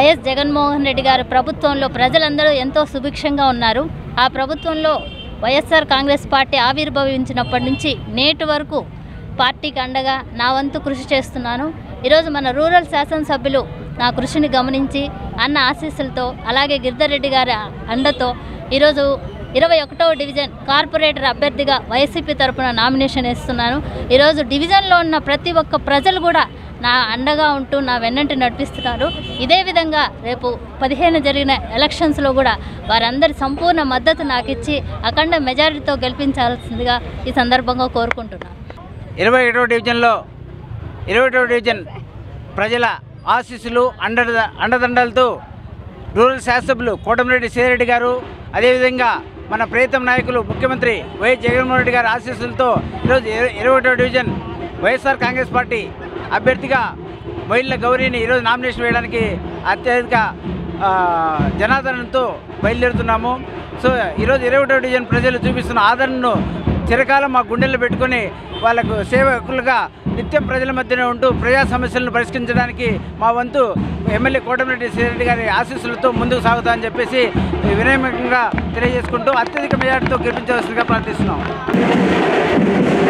YS Jaganmohan Reddy గారి ప్రభుత్వంలో ప్రజలందరూ ఎంతో సుభిక్షంగా ఉన్నారు ఆ ప్రభుత్వంలో వైఎస్ఆర్ కాంగ్రెస్ పార్టీ ఆవిర్భవించినప్పటి నుంచి నేటి వరకు పార్టీకి అండగా నా వంతు కృషి చేస్తున్నాను ఈరోజు మన రూరల్ శాసనసభ్యులు నా కృషిని గమనించి అన్న ఆశీస్సులతో అలాగే గిరిధర్రెడ్డి గారి అండతో ఈరోజు ఇరవై ఒకటవ డివిజన్ కార్పొరేటర్ అభ్యర్థిగా వైసీపీ తరపున నామినేషన్ వేస్తున్నాను ఈరోజు డివిజన్లో ఉన్న ప్రతి ఒక్క ప్రజలు కూడా నా అండగా ఉంటూ నా వెన్నంటి నడిపిస్తున్నారు ఇదే విధంగా రేపు పదిహేను జరిగిన ఎలక్షన్స్లో కూడా వారందరి సంపూర్ణ మద్దతు నాకు ఇచ్చి అఖండ మెజారిటీతో గెలిపించాల్సిందిగా ఈ సందర్భంగా కోరుకుంటున్నాను ఇరవై ఒకటో డివిజన్లో ఇరవై ఒకటో డివిజన్ ప్రజల ఆశీస్సులు అండ అండదండలతో రూరల్ శాసనసభ్యులు కోటమిరెడ్డి సేరెడ్డి గారు అదేవిధంగా మన ప్రీతం నాయకులు ముఖ్యమంత్రి వైఎస్ జగన్మోహన్ రెడ్డి గారి ఆశీస్సులతో ఈరోజు ఇర- ఇరవై ఒకటో డివిజన్ వైఎస్ఆర్ కాంగ్రెస్ పార్టీ అభ్యర్థిగా మహిళ గౌరీని ఈరోజు నామినేషన్ వేయడానికి అత్యధిక ఆ, జనాదరణతో బయలుదేరుతున్నాము సో ఈరోజు ఇరవై ఒకటో డివిజన్ ప్రజలు చూపిస్తున్న ఆదరణను చిరకాలం మా గుండెల్లో పెట్టుకొని వాళ్ళకు సేవకులుగా నిత్యం ప్రజల మధ్యనే ఉంటూ ప్రజా సమస్యలను పరిష్కరించడానికి మా వంతు ఎమ్మెల్యే కోటమిరెడ్డి శ్రీరెడ్డి గారి ఆశీస్సులతో ముందుకు సాగుతామని చెప్పేసి వినయమంగా తెలియజేసుకుంటూ అత్యధిక మెజార్టీతో గెలిపించవలసిందిగా ప్రార్థిస్తున్నాం